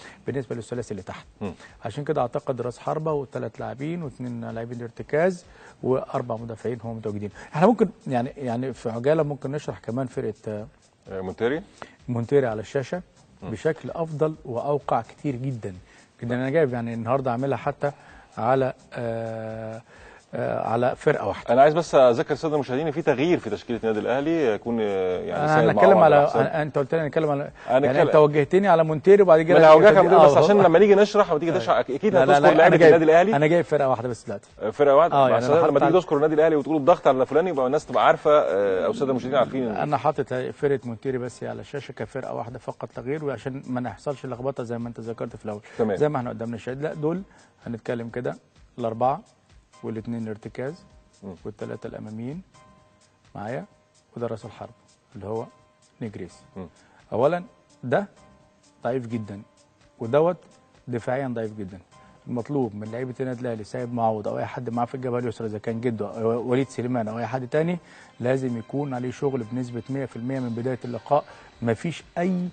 بالنسبه للثلاثي اللي تحت مم. عشان كده اعتقد راس حربه وثلاث لاعبين واثنين لاعبين ارتكاز واربع مدافعين هم متواجدين احنا ممكن يعني يعني في عجاله ممكن نشرح كمان فرقه آه، آه، مونتيري مونتيري على الشاشه بشكل افضل واوقع كتير جدا جدا انا جايب يعني النهارده عاملها حتى على آه آه على فرقه واحده انا عايز بس اذكر الساده المشاهدين ان في تغيير في تشكيله النادي الاهلي يكون آه، يعني انا سيد هنتكلم معوض على وحسام. أنا- انت قلت لي نتكلم على أنا يعني كلا- انت وجهتني على مونتيري وبعد ما كده انا هوجهك جبت- على بس آه، عشان لما نيجي نشرح وتيجي تشرح اكيد لا لا هتذكر لا لعيبه انا جايب النادي الاهلي انا جايب فرقه واحده بس دلوقتي فرقه واحده آه، آه يعني يعني أنا لما حاطط تيجي على- تذكر النادي الاهلي وتقول الضغط على فلان يبقى الناس تبقى عارفه آه، او الساده المشاهدين عارفين إن- انا حاطط فرقه مونتيري بس على الشاشه كفرقه واحده فقط تغيير وعشان ما نحصلش لخبطه زي ما انت ذكرت في الاول تمام. زي ما احنا قدامنا الشاهد لا دول هنتكلم كده الاربعه والاثنين الارتكاز مم. والثلاثه الاماميين معايا وده راس الحرب اللي هو نيجريس مم. اولا ده ضعيف جدا ودوت دفاعيا ضعيف جدا المطلوب من لعيبه النادي الاهلي سيد معوض او اي حد معاه في الجبهه اليسرى اذا كان جده او وليد سليمان او اي حد تاني لازم يكون عليه شغل بنسبه 100% من بدايه اللقاء مفيش اي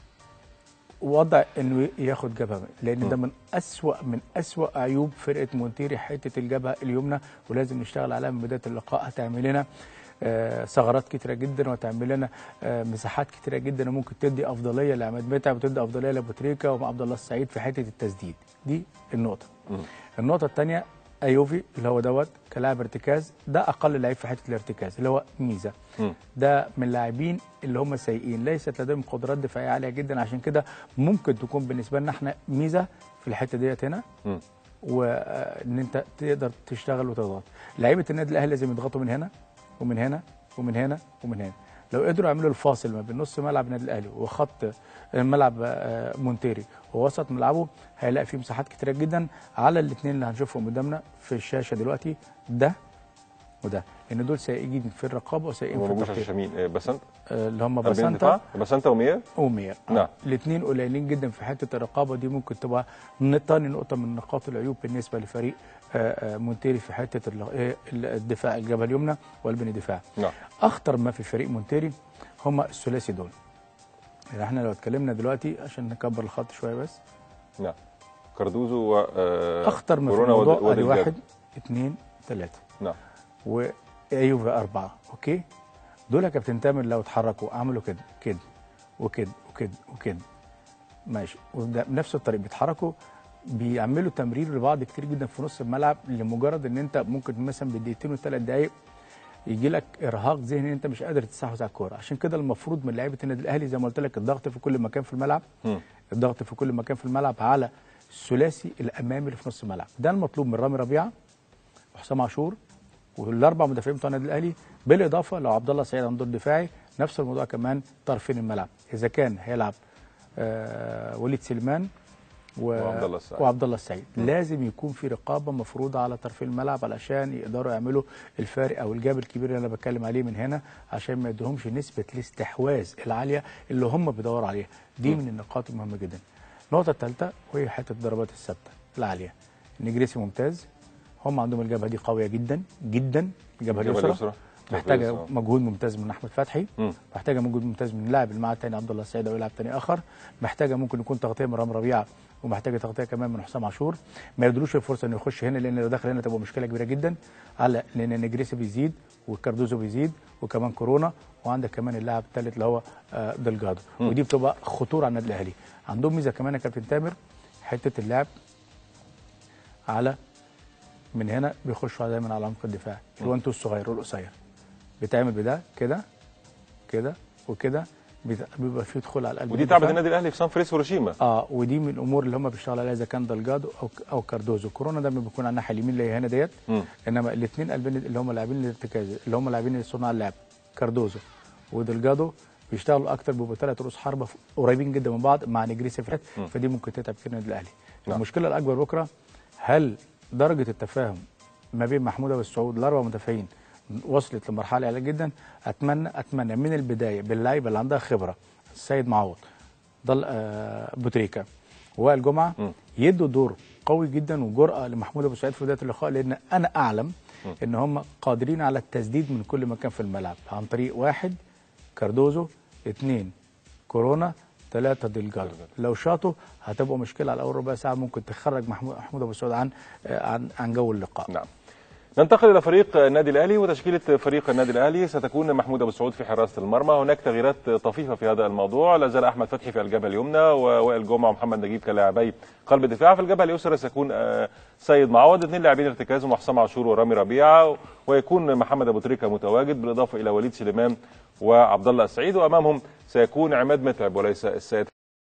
وضع انه ياخد جبهه لان ده من اسوا من اسوا عيوب فرقه مونتيري حته الجبهه اليمنى ولازم نشتغل عليها من بدايه اللقاء هتعمل لنا آه، ثغرات كتيره جدا وهتعمل لنا آه، مساحات كتيره جدا وممكن تدي افضليه لعماد متعب وتدي افضليه لابو تريكه وعبد الله السعيد في حته التسديد دي النقطه مم. النقطه الثانيه ايوفي اللي هو دوت كلاعب ارتكاز ده اقل لعيب في حته الارتكاز اللي هو ميزه مم. ده من اللاعبين اللي هم سيئين ليست لديهم قدرات دفاعيه عاليه جدا عشان كده ممكن تكون بالنسبه لنا احنا ميزه في الحته ديت هنا مم. وان انت تقدر تشتغل وتضغط لعيبه النادي الاهلي لازم يضغطوا من هنا ومن هنا ومن هنا ومن هنا لو قدروا يعملوا الفاصل ما بين نص ملعب النادي الاهلي وخط ملعب آه، مونتيري ووسط ملعبه هيلاقي فيه مساحات كتيره جدا على الاثنين اللي هنشوفهم قدامنا في الشاشه دلوقتي ده وده لان دول سيئين في الرقابه وسيئين ما في موجودش التغطيه عشان مين آه، بسنت آه، اللي هم قلبين بسانتا دفاع بسنت ومية ومير نعم. الاثنين قليلين جدا في حته الرقابه دي ممكن تبقى ن- تاني نقطه من نقاط العيوب بالنسبه لفريق آه، آه، مونتيري في حته ال- آه، الدفاع الجبهه اليمنى والبني دفاع نعم اخطر ما في فريق مونتيري هم الثلاثي دول يعني احنا لو اتكلمنا دلوقتي عشان نكبر الخط شويه بس نعم كاردوزو و آه، اخطر ما في كورونا ود- الموضوع ادي وديلجادو. واحد اثنين ثلاثه نعم وايوفي اربعه اوكي دول يا كابتن تامر لو اتحركوا عملوا كده كده وكده وكده وكده ماشي وده بنفس الطريقه بيتحركوا بيعملوا تمرير لبعض كتير جدا في نص الملعب لمجرد ان انت ممكن مثلا بالدقيقتين والثلاث دقائق يجي لك ارهاق ذهني ان انت مش قادر تستحوذ على الكوره عشان كده المفروض من لعيبه النادي الاهلي زي ما قلت لك الضغط في كل مكان في الملعب مم. الضغط في كل مكان في الملعب على الثلاثي الامامي اللي في نص الملعب ده المطلوب من رامي ربيعه وحسام عاشور والاربع مدافعين بتوع النادي الاهلي بالاضافه لو عبد الله سعيد عنده دور دفاعي نفس الموضوع كمان طرفين الملعب اذا كان هيلعب آه وليد سليمان و... وعبد الله السعيد. وعبد الله السعيد لازم يكون في رقابه مفروضه على طرفي الملعب علشان يقدروا يعملوا الفارق او الجاب الكبير اللي انا بتكلم عليه من هنا عشان ما يديهمش نسبه الاستحواذ العاليه اللي هم بيدوروا عليها دي من النقاط المهمه جدا النقطه الثالثه وهي حته الضربات الثابته العاليه نجريسي ممتاز هم عندهم الجبهه دي قويه جدا جدا الجبهه الجبهة اليسرى اليسرى. محتاجه آه. مجهود ممتاز من احمد فتحي مم. محتاجه مجهود ممتاز من اللاعب اللي معاه الثاني عبد الله السعيد او يلعب ثاني اخر محتاجه ممكن يكون تغطيه من رام ربيعه ومحتاجه تغطيه كمان من حسام عاشور ما يدلوش الفرصه انه يخش هنا لان لو دخل هنا تبقى مشكله كبيره جدا على لان نجريسي بيزيد وكاردوزو بيزيد وكمان كورونا وعندك كمان اللاعب الثالث اللي هو آه، دلجادو ودي بتبقى خطوره على النادي الاهلي عندهم ميزه كمان يا كابتن تامر حته اللعب على من هنا بيخشوا دايما على عمق الدفاع الوانتو الصغير والقصير بيتعمل بده كده كده وكده بيت- بيبقى فيه دخول على القلب ودي الدفاع. تعبت النادي الاهلي في سان فريس وهيروشيما اه ودي من الامور اللي هم بيشتغلوا عليها اذا كان دلجادو او او كاردوزو كورونا ده بيكون على الناحيه اليمين اللي هي هنا ديت مم. انما الاثنين قلبين اللي هم لاعبين الارتكاز اللي هم لاعبين صناع اللعب كاردوزو ودلجادو بيشتغلوا اكتر بيبقوا ثلاث رؤوس حربه ف- قريبين جدا من بعض مع نجريسي في الحتة، فدي ممكن تتعب كتير النادي الاهلي نعم. المشكله الاكبر بكره هل درجه التفاهم ما بين محمود ابو السعود الاربع مدافعين وصلت لمرحله عاليه جدا اتمنى اتمنى من البدايه باللعيبه اللي عندها خبره السيد معوض ضل آه بوتريكا وائل جمعه مم. يدوا دور قوي جدا وجرأه لمحمود ابو سعيد في بدايه اللقاء لان انا اعلم ان هم قادرين على التسديد من كل مكان في الملعب عن طريق واحد كاردوزو اثنين كورونا ثلاثة ديلجادو لو شاطوا هتبقى مشكلة على أول ربع ساعة ممكن تخرج محمود محمود أبو سعود عن آه، عن عن جو اللقاء نعم ننتقل الى فريق النادي الاهلي وتشكيله فريق النادي الاهلي ستكون محمود ابو سعود في حراسه المرمى هناك تغييرات طفيفه في هذا الموضوع لا زال احمد فتحي في الجبهه اليمنى ووائل جمعه ومحمد نجيب كلاعبي قلب الدفاع في الجبهه اليسرى سيكون آه، سيد معوض اثنين لاعبين ارتكاز وحسام عاشور ورامي ربيعه ويكون محمد ابو تريكه متواجد بالاضافه الى وليد سليمان وعبد الله السعيد وامامهم سيكون عماد متعب وليس السيد